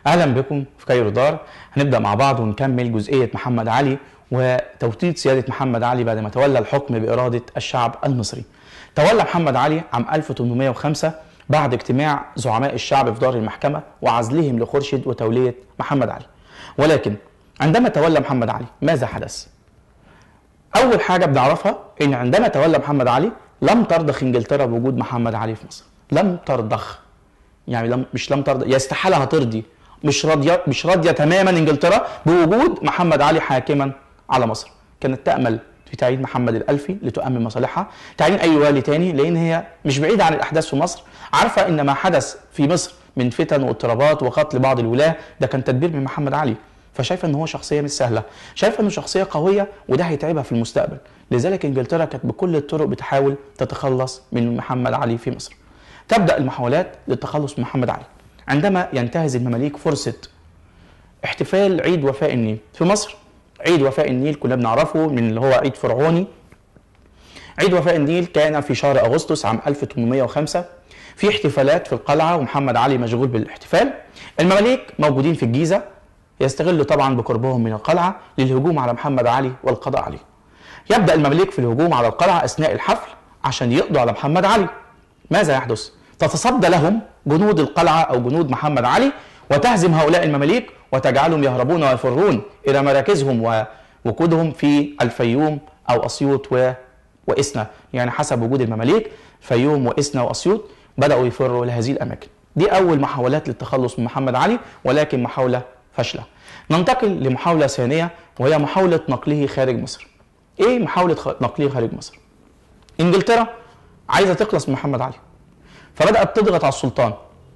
اهلا بكم في كايرو دار هنبدا مع بعض ونكمل جزئيه محمد علي وتوطيد سياده محمد علي بعد ما تولى الحكم باراده الشعب المصري. تولى محمد علي عام 1805 بعد اجتماع زعماء الشعب في دار المحكمه وعزلهم لخورشيد وتوليه محمد علي. ولكن عندما تولى محمد علي ماذا حدث؟ اول حاجه بنعرفها ان عندما تولى محمد علي لم ترضخ انجلترا بوجود محمد علي في مصر. لم ترضخ يعني لم مش لم ترضى يا استحاله هترضي مش راضيه مش راضيه تماما انجلترا بوجود محمد علي حاكما على مصر كانت تامل في تعيين محمد الالفي لتؤمن مصالحها تعيين اي والي تاني لان هي مش بعيده عن الاحداث في مصر عارفه ان ما حدث في مصر من فتن واضطرابات وقتل بعض الولاه ده كان تدبير من محمد علي فشايفه ان هو شخصيه مش سهله شايفه انه شخصيه قويه وده هيتعبها في المستقبل لذلك انجلترا كانت بكل الطرق بتحاول تتخلص من محمد علي في مصر تبدا المحاولات للتخلص من محمد علي عندما ينتهز المماليك فرصه احتفال عيد وفاء النيل في مصر عيد وفاء النيل كلنا بنعرفه من اللي هو عيد فرعوني عيد وفاء النيل كان في شهر اغسطس عام 1805 في احتفالات في القلعه ومحمد علي مشغول بالاحتفال المماليك موجودين في الجيزه يستغلوا طبعا بقربهم من القلعه للهجوم على محمد علي والقضاء عليه يبدا المماليك في الهجوم على القلعه اثناء الحفل عشان يقضوا على محمد علي ماذا يحدث تتصدى لهم جنود القلعه او جنود محمد علي وتهزم هؤلاء المماليك وتجعلهم يهربون ويفرون الى مراكزهم ووقودهم في الفيوم او اسيوط و... واسنا يعني حسب وجود المماليك فيوم واسنا واسيوط بداوا يفروا لهذه الاماكن دي اول محاولات للتخلص من محمد علي ولكن محاوله فاشله ننتقل لمحاوله ثانيه وهي محاوله نقله خارج مصر ايه محاوله خ... نقله خارج مصر انجلترا عايزه تخلص من محمد علي فبدات تضغط على السلطان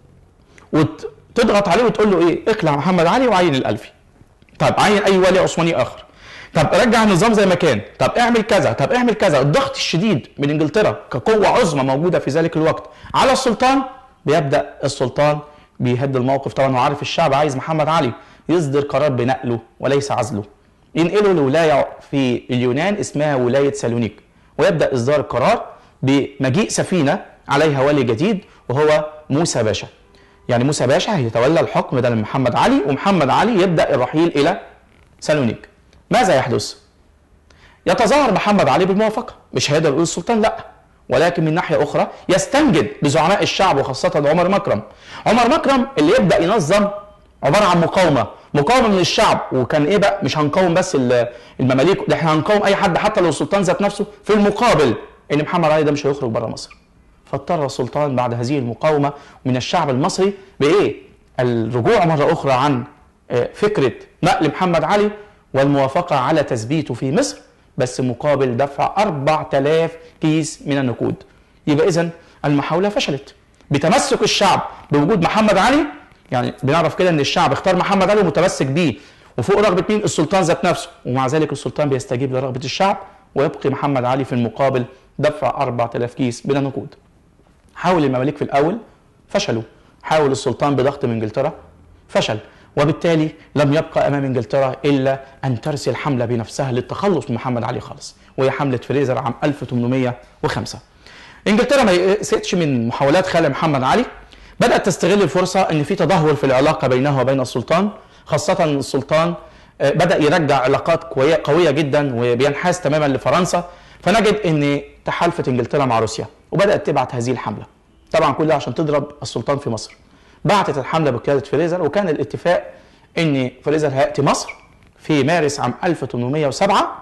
وتضغط عليه وتقول له ايه اقلع محمد علي وعين الالفي طب عين اي ولي عثماني اخر طب رجع النظام زي ما كان طب اعمل كذا طب اعمل كذا الضغط الشديد من انجلترا كقوه عظمى موجوده في ذلك الوقت على السلطان بيبدا السلطان بيهد الموقف طبعا هو عارف الشعب عايز محمد علي يصدر قرار بنقله وليس عزله ينقله لولايه في اليونان اسمها ولايه سالونيك ويبدا اصدار القرار بمجيء سفينه عليها ولي جديد وهو موسى باشا يعني موسى باشا هيتولى الحكم بدل محمد علي ومحمد علي يبدا الرحيل الى سالونيك ماذا يحدث يتظاهر محمد علي بالموافقه مش هيقدر يقول السلطان لا ولكن من ناحيه اخرى يستنجد بزعماء الشعب وخاصه عمر مكرم عمر مكرم اللي يبدا ينظم عباره عن مقاومه مقاومه من الشعب وكان ايه بقى مش هنقاوم بس المماليك ده احنا هنقاوم اي حد حتى لو السلطان ذات نفسه في المقابل ان محمد علي ده مش هيخرج بره مصر فاضطر السلطان بعد هذه المقاومة من الشعب المصري بإيه؟ الرجوع مرة أخرى عن فكرة نقل محمد علي والموافقة على تثبيته في مصر بس مقابل دفع 4000 كيس من النقود يبقى إذا المحاولة فشلت بتمسك الشعب بوجود محمد علي يعني بنعرف كده ان الشعب اختار محمد علي ومتمسك بيه وفوق رغبة مين السلطان ذات نفسه ومع ذلك السلطان بيستجيب لرغبة الشعب ويبقي محمد علي في المقابل دفع 4000 كيس من النقود حاول المماليك في الاول فشلوا حاول السلطان بضغط من انجلترا فشل وبالتالي لم يبقى امام انجلترا الا ان ترسل حمله بنفسها للتخلص من محمد علي خالص وهي حمله فريزر عام 1805 انجلترا ما يئستش من محاولات خلع محمد علي بدات تستغل الفرصه ان في تدهور في العلاقه بينها وبين السلطان خاصه السلطان بدا يرجع علاقات قويه جدا وبينحاز تماما لفرنسا فنجد ان تحالفت انجلترا مع روسيا وبدات تبعت هذه الحمله طبعا كل ده عشان تضرب السلطان في مصر بعتت الحمله بقياده فريزر وكان الاتفاق ان فريزر هياتي مصر في مارس عام 1807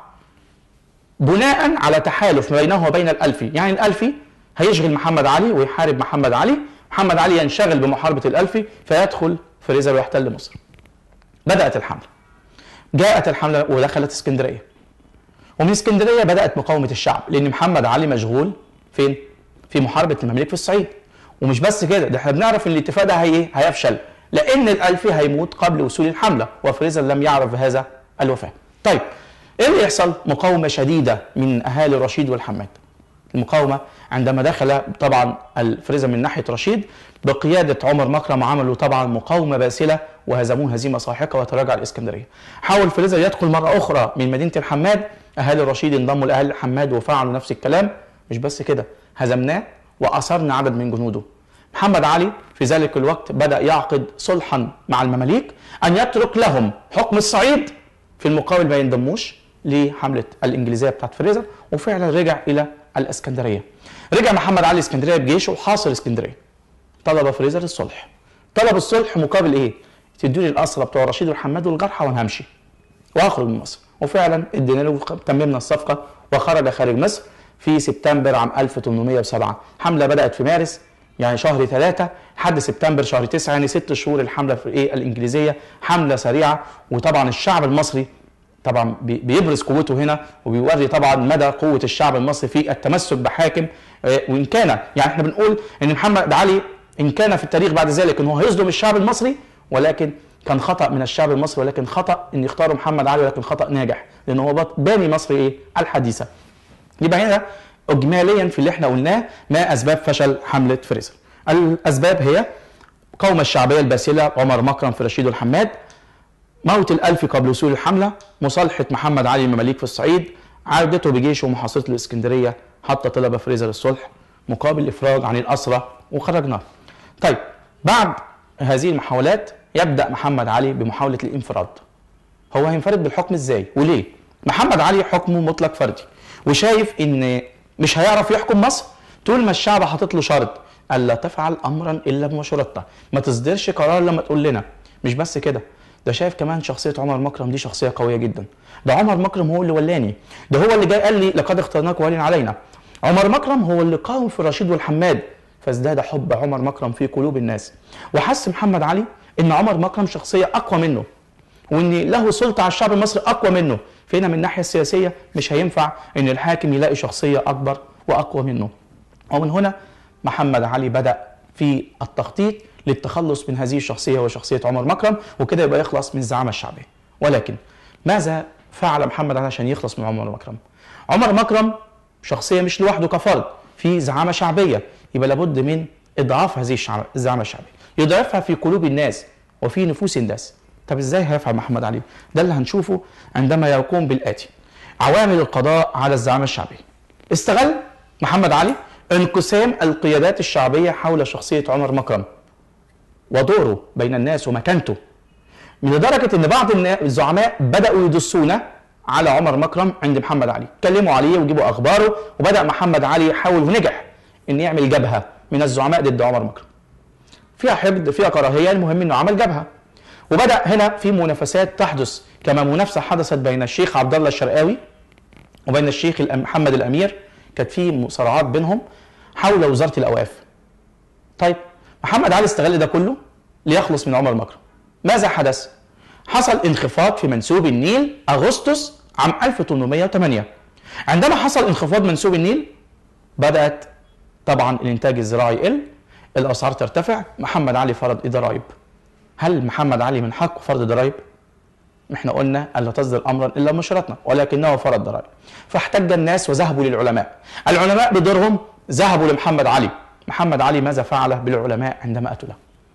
بناء على تحالف بينه وبين الالفي يعني الالفي هيشغل محمد علي ويحارب محمد علي محمد علي ينشغل بمحاربه الالفي فيدخل فريزر ويحتل مصر بدات الحمله جاءت الحمله ودخلت اسكندريه ومن اسكندريه بدات مقاومه الشعب لان محمد علي مشغول فين؟ في محاربه المماليك في الصعيد ومش بس كده ده احنا بنعرف ان الاتفاق ده هي هيفشل لان الالفي هيموت قبل وصول الحمله وفريزر لم يعرف بهذا الوفاه. طيب ايه اللي يحصل؟ مقاومه شديده من اهالي رشيد والحماد. المقاومه عندما دخل طبعا الفريزر من ناحيه رشيد بقياده عمر مكرم عملوا طبعا مقاومه باسله وهزموه هزيمه ساحقه وتراجع الاسكندريه. حاول فريزر يدخل مره اخرى من مدينه الحماد اهالي رشيد انضموا لاهالي الحماد وفعلوا نفس الكلام مش بس كده هزمناه واثرنا عدد من جنوده محمد علي في ذلك الوقت بدأ يعقد صلحا مع المماليك أن يترك لهم حكم الصعيد في المقابل ما ينضموش لحملة الإنجليزية بتاعت فريزر وفعلا رجع إلى الإسكندرية رجع محمد علي اسكندرية بجيشه وحاصر اسكندرية طلب فريزر الصلح طلب الصلح مقابل إيه؟ تدوني الأسرى بتوع رشيد والحماد والجرحى وأنا همشي واخرج من مصر وفعلا ادينا له تممنا الصفقه وخرج خارج مصر في سبتمبر عام 1807 حمله بدات في مارس يعني شهر ثلاثة لحد سبتمبر شهر تسعة يعني ست شهور الحملة في ايه الإنجليزية حملة سريعة وطبعا الشعب المصري طبعا بي- بيبرز قوته هنا وبيوري طبعا مدى قوة الشعب المصري في التمسك بحاكم آه، وإن كان يعني احنا بنقول إن محمد علي إن كان في التاريخ بعد ذلك إن هو هيظلم الشعب المصري ولكن كان خطأ من الشعب المصري ولكن خطأ إن يختاروا محمد علي ولكن خطأ ناجح لأن هو بط- باني مصر إيه الحديثة يبقى هنا اجماليا في اللي احنا قلناه ما اسباب فشل حمله فريزر الاسباب هي قومة الشعبيه الباسله عمر مكرم في رشيد الحماد موت الألف قبل وصول الحملة مصالحة محمد علي المماليك في الصعيد عودته بجيشه ومحاصرة الإسكندرية حتى طلب فريزر الصلح مقابل الإفراج عن الأسرة وخرجناه طيب بعد هذه المحاولات يبدأ محمد علي بمحاولة الانفراد هو هينفرد بالحكم ازاي وليه محمد علي حكمه مطلق فردي وشايف ان مش هيعرف يحكم مصر طول ما الشعب حاطط له شرط الا تفعل امرا الا بمشورتنا ما تصدرش قرار لما تقول لنا مش بس كده ده شايف كمان شخصيه عمر مكرم دي شخصيه قويه جدا ده عمر مكرم هو اللي ولاني ده هو اللي جاي قال لي لقد اخترناك وليا علينا عمر مكرم هو اللي قاوم في الرشيد والحماد فازداد حب عمر مكرم في قلوب الناس وحس محمد علي ان عمر مكرم شخصيه اقوى منه وان له سلطه على الشعب المصري اقوى منه فهنا من الناحيه السياسيه مش هينفع ان الحاكم يلاقي شخصيه اكبر واقوى منه ومن هنا محمد علي بدا في التخطيط للتخلص من هذه الشخصيه وشخصيه عمر مكرم وكده يبقى يخلص من الزعامه الشعبيه ولكن ماذا فعل محمد علي عشان يخلص من عمر مكرم عمر مكرم شخصيه مش لوحده كفرد في زعامه شعبيه يبقى لابد من اضعاف هذه الشعب- الزعامه الشعبيه يضعفها في قلوب الناس وفي نفوس الناس طب ازاي هيفعل محمد علي ده اللي هنشوفه عندما يقوم بالاتي عوامل القضاء على الزعامه الشعبيه استغل محمد علي انقسام القيادات الشعبيه حول شخصيه عمر مكرم ودوره بين الناس ومكانته لدرجه ان بعض النا- الزعماء بداوا يدسون على عمر مكرم عند محمد علي كلموا عليه وجيبوا اخباره وبدا محمد علي يحاول ونجح ان يعمل جبهه من الزعماء ضد عمر مكرم فيها حقد فيها كراهيه المهم انه عمل جبهه وبدا هنا في منافسات تحدث كما منافسه حدثت بين الشيخ عبد الله الشرقاوي وبين الشيخ الأم- محمد الامير كانت في مصارعات بينهم حول وزاره الاوقاف طيب محمد علي استغل ده كله ليخلص من عمر مكرم ماذا حدث حصل انخفاض في منسوب النيل اغسطس عام 1808 عندما حصل انخفاض منسوب النيل بدات طبعا الانتاج الزراعي يقل الاسعار ترتفع محمد علي فرض ضرائب هل محمد علي من حقه فرض ضرائب احنا قلنا الا تصدر امرا الا بمشورتنا ولكنه فرض ضرائب فاحتج الناس وذهبوا للعلماء العلماء بدورهم ذهبوا لمحمد علي محمد علي ماذا فعل بالعلماء عندما اتوا له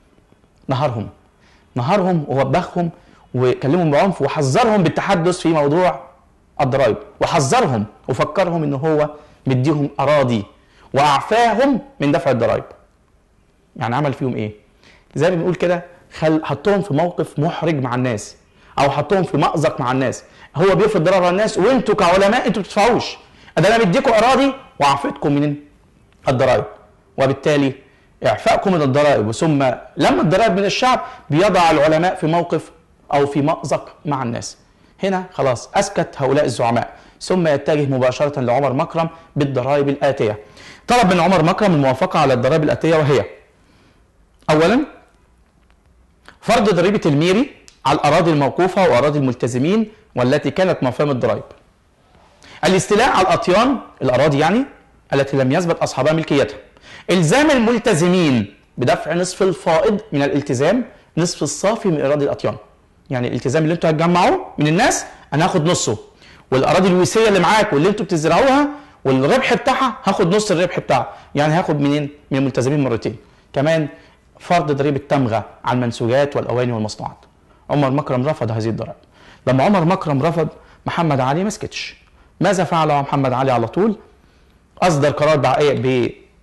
نهارهم نهارهم ووبخهم وكلمهم بعنف وحذرهم بالتحدث في موضوع الضرائب وحذرهم وفكرهم ان هو مديهم اراضي واعفاهم من دفع الضرائب يعني عمل فيهم ايه زي ما بنقول كده خل حطهم في موقف محرج مع الناس او حطهم في مأزق مع الناس هو بيفرض ضرر على الناس وانتوا كعلماء انتوا بتدفعوش ده انا مديكم اراضي وعفتكم من الضرائب وبالتالي اعفائكم من الضرائب ثم لما الضرائب من الشعب بيضع العلماء في موقف او في مأزق مع الناس هنا خلاص اسكت هؤلاء الزعماء ثم يتجه مباشرة لعمر مكرم بالضرائب الآتية طلب من عمر مكرم الموافقة على الضرائب الآتية وهي أولا فرض ضريبة الميري على الأراضي الموقوفة وأراضي الملتزمين والتي كانت مفهوم الضرائب الاستيلاء على الأطيان الأراضي يعني التي لم يثبت أصحابها ملكيتها إلزام الملتزمين بدفع نصف الفائض من الالتزام نصف الصافي من إيراد الأطيان يعني الالتزام اللي انتوا هتجمعوه من الناس انا هاخد نصه والاراضي الويسيه اللي معاك واللي انتوا بتزرعوها والربح بتاعها هاخد نص الربح بتاعها يعني هاخد منين من الملتزمين مرتين كمان فرض ضريبه تمغه على المنسوجات والاواني والمصنوعات عمر مكرم رفض هذه الضرائب لما عمر مكرم رفض محمد علي ما سكتش ماذا فعل محمد علي على طول اصدر قرار دعائيه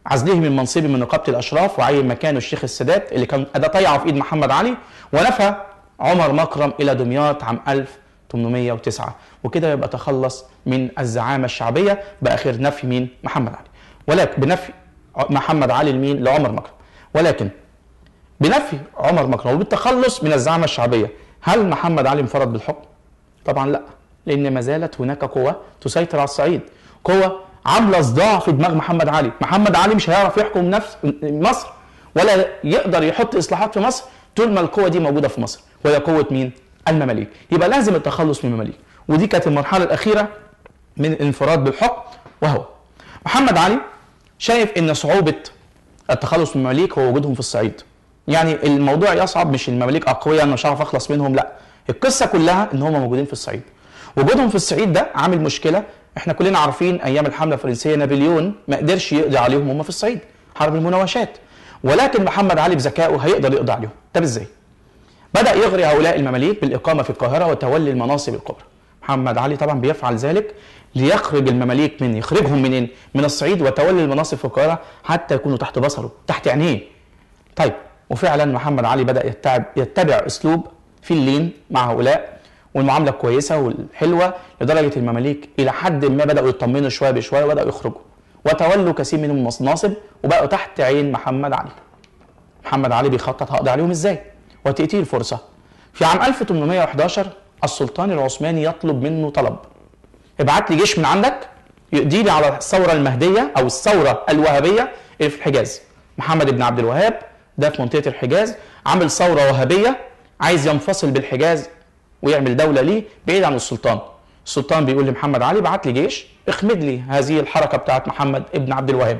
عزله من منصبه من نقابه الاشراف وعين مكانه الشيخ السادات اللي كان اداه طيعه في ايد محمد علي ونفى عمر مكرم الى دمياط عام 1809 وكده يبقى تخلص من الزعامه الشعبيه باخر نفي مين محمد علي ولكن بنفي محمد علي لمين لعمر مكرم ولكن بنفي عمر مكرم وبالتخلص من الزعامه الشعبيه هل محمد علي انفرد بالحكم طبعا لا لان ما زالت هناك قوى تسيطر على الصعيد قوى عامله صداع في دماغ محمد علي محمد علي مش هيعرف يحكم نفس مصر ولا يقدر يحط اصلاحات في مصر طول ما القوه دي موجوده في مصر وهي قوه مين المماليك يبقى لازم التخلص من المماليك ودي كانت المرحله الاخيره من الانفراد بالحكم وهو محمد علي شايف ان صعوبه التخلص من المماليك هو وجودهم في الصعيد يعني الموضوع يصعب مش المماليك اقوياء انا مش هعرف اخلص منهم لا القصه كلها ان هم موجودين في الصعيد وجودهم في الصعيد ده عامل مشكله احنا كلنا عارفين ايام الحمله الفرنسيه نابليون ما قدرش يقضي عليهم هم في الصعيد حرب المناوشات ولكن محمد علي بذكائه هيقدر يقضي عليهم طب ازاي بدا يغري هؤلاء المماليك بالاقامه في القاهره وتولي المناصب الكبرى محمد علي طبعا بيفعل ذلك ليخرج المماليك من يخرجهم منين من الصعيد وتولي المناصب في القاهره حتى يكونوا تحت بصره تحت عينيه طيب وفعلا محمد علي بدا يتبع, يتبع اسلوب في اللين مع هؤلاء والمعامله الكويسه والحلوه لدرجه المماليك الى حد ما بداوا يطمنوا شويه بشويه وبداوا يخرجوا وتولوا كثير منهم المناصب وبقوا تحت عين محمد علي محمد علي بيخطط هقضي عليهم ازاي وتأتيه الفرصة في عام 1811 السلطان العثماني يطلب منه طلب ابعت لي جيش من عندك يقضي لي على الثورة المهدية أو الثورة الوهابية اللي في الحجاز محمد بن عبد الوهاب ده في منطقة الحجاز عامل ثورة وهابية عايز ينفصل بالحجاز ويعمل دولة ليه بعيد عن السلطان السلطان بيقول لمحمد علي بعت لي جيش اخمد لي هذه الحركة بتاعت محمد ابن عبد الوهاب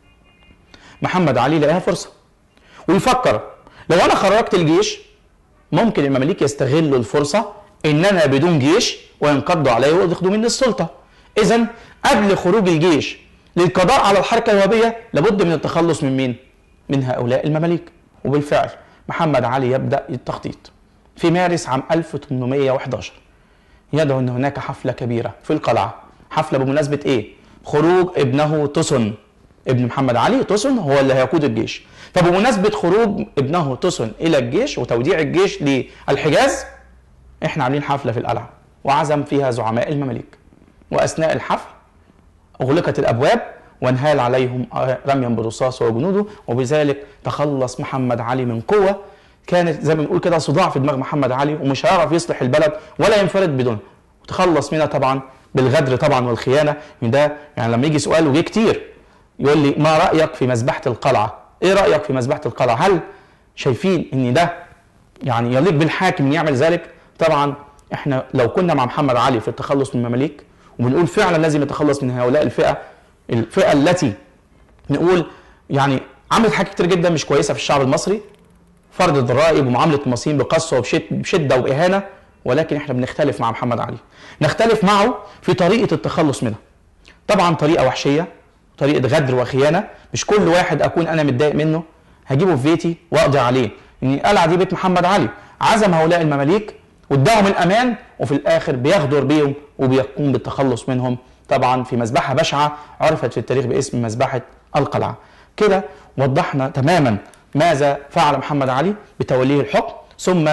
محمد علي لقاها فرصة ويفكر لو انا خرجت الجيش ممكن المماليك يستغلوا الفرصه ان انا بدون جيش وينقضوا علي وياخدوا مني السلطه اذا قبل خروج الجيش للقضاء على الحركه الوهابيه لابد من التخلص من مين من هؤلاء المماليك وبالفعل محمد علي يبدا التخطيط في مارس عام 1811 يدعو ان هناك حفله كبيره في القلعه حفله بمناسبه ايه خروج ابنه تصن ابن محمد علي تصن هو اللي هيقود الجيش فبمناسبة خروج ابنه تصن إلى الجيش وتوديع الجيش للحجاز احنا عاملين حفلة في القلعة وعزم فيها زعماء المماليك وأثناء الحفل أغلقت الأبواب وانهال عليهم رميا بالرصاص وجنوده وبذلك تخلص محمد علي من قوة كانت زي ما بنقول كده صداع في دماغ محمد علي ومش هيعرف يصلح البلد ولا ينفرد بدونها وتخلص منها طبعا بالغدر طبعا والخيانة ده يعني لما يجي سؤال وجه كتير يقول لي ما رأيك في مذبحة القلعة ايه رايك في مذبحه القلعه هل شايفين ان ده يعني يليق بالحاكم ان يعمل ذلك طبعا احنا لو كنا مع محمد علي في التخلص من المماليك وبنقول فعلا لازم يتخلص من هؤلاء الفئه الفئه التي نقول يعني عملت حاجات كتير جدا مش كويسه في الشعب المصري فرض الضرائب ومعامله المصريين بقسوه وبشده واهانه ولكن احنا بنختلف مع محمد علي نختلف معه في طريقه التخلص منها طبعا طريقه وحشيه طريقه غدر وخيانه مش كل واحد اكون انا متضايق منه هجيبه في بيتي واقضي عليه ان القلعه دي بيت محمد علي عزم هؤلاء المماليك واداهم الامان وفي الاخر بيغدر بيهم وبيقوم بالتخلص منهم طبعا في مذبحه بشعه عرفت في التاريخ باسم مذبحه القلعه كده وضحنا تماما ماذا فعل محمد علي بتوليه الحكم ثم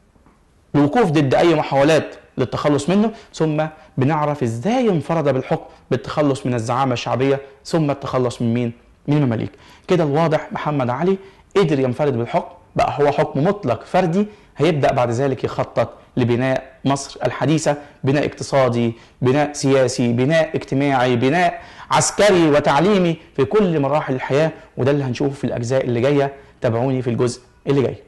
الوقوف ضد اي محاولات للتخلص منه ثم بنعرف ازاي انفرد بالحكم بالتخلص من الزعامه الشعبيه ثم التخلص من مين؟ من المماليك. كده الواضح محمد علي قدر ينفرد بالحكم بقى هو حكم مطلق فردي هيبدا بعد ذلك يخطط لبناء مصر الحديثه بناء اقتصادي بناء سياسي بناء اجتماعي بناء عسكري وتعليمي في كل مراحل الحياه وده اللي هنشوفه في الاجزاء اللي جايه تابعوني في الجزء اللي جاي